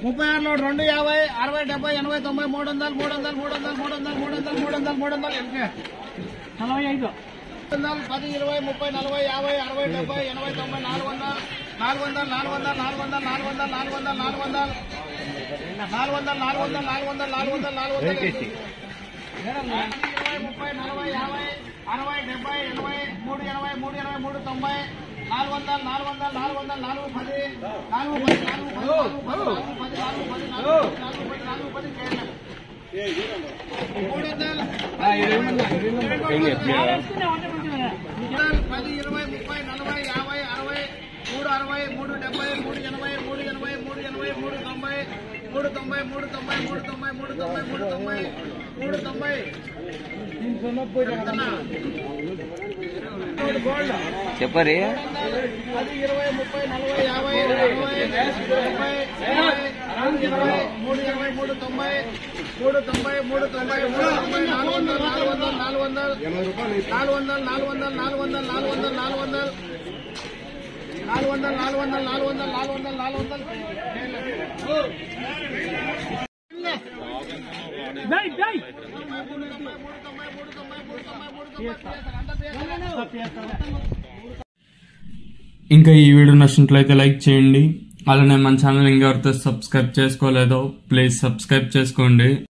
ముప్పై ఆరులో రెండు యాభై అరవై డెబ్బై ఎనభై తొంభై మూడు వందలు మూడు వందలు మూడు వందలు మూడు వందలు మూడు వందలు మూడు వందలు మూడు వందలు ఎనభై నలభై ఐదు వందలు పది ఇరవై ముప్పై నలభై యాభై అరవై డెబ్బై ఎనభై తొంభై నాలుగు వందలు నాలుగు వందలు నాలుగు వందలు నాలుగు వందలు నాలుగు వందలు నాలుగు వందలు నాలుగు వందలు నాలుగు వందలు నాలుగు వందలు నాలుగు వందలు నాలుగు వందలు నాలుగు వందలు ఇరవై ముప్పై నలభై యాభై అరవై డెబ్బై ఎనభై మూడు ఎనభై మూడు ఎనభై మూడు తొంభై నాలుగు వందలు నాలుగు వందలు నాలుగు వందలు నాలుగు పది నాలుగు పది నాలుగు పది నాలుగు పది నాలుగు పది నాలుగు పది నాలుగు పది నాలుగు పది చేయాలి మూడు వందలు పది ఇరవై ముప్పై నలభై యాభై అరవై మూడు అరవై మూడు డెబ్బై మూడు ఎనభై మూడు ఎనభై మూడు ఎనభై మూడు తొంభై మూడు తొంభై మూడు తొంభై మూడు తొంభై మూడు తొంభై మూడు తొంభై మూడు తొంభై చెప్పరి పది ఇరవై ముప్పై నలభై యాభై అరవై డెబ్బై ఎనభై మూడు ఇరవై మూడు ఇరవై మూడు తొంభై మూడు తొంభై మూడు తొంభై మూడు తొంభై నాలుగు వందలు నాలుగు వందలు నాలుగు వందలు నాలుగు వందలు నాలుగు వందలు నాలుగు వందలు నాలుగు వందలు నాలుగు వందలు నాలుగు వందలు నాలుగు వందలు నాలుగు వందలు నాలుగు వందలు నాలుగు వందలు జై జై ఇంకా ఈ వీడియో నచ్చినట్లయితే లైక్ చేయండి అలానే మన ఛానల్ ఇంకెవరితో సబ్స్క్రైబ్ చేసుకోలేదో ప్లీజ్ సబ్స్క్రైబ్ చేసుకోండి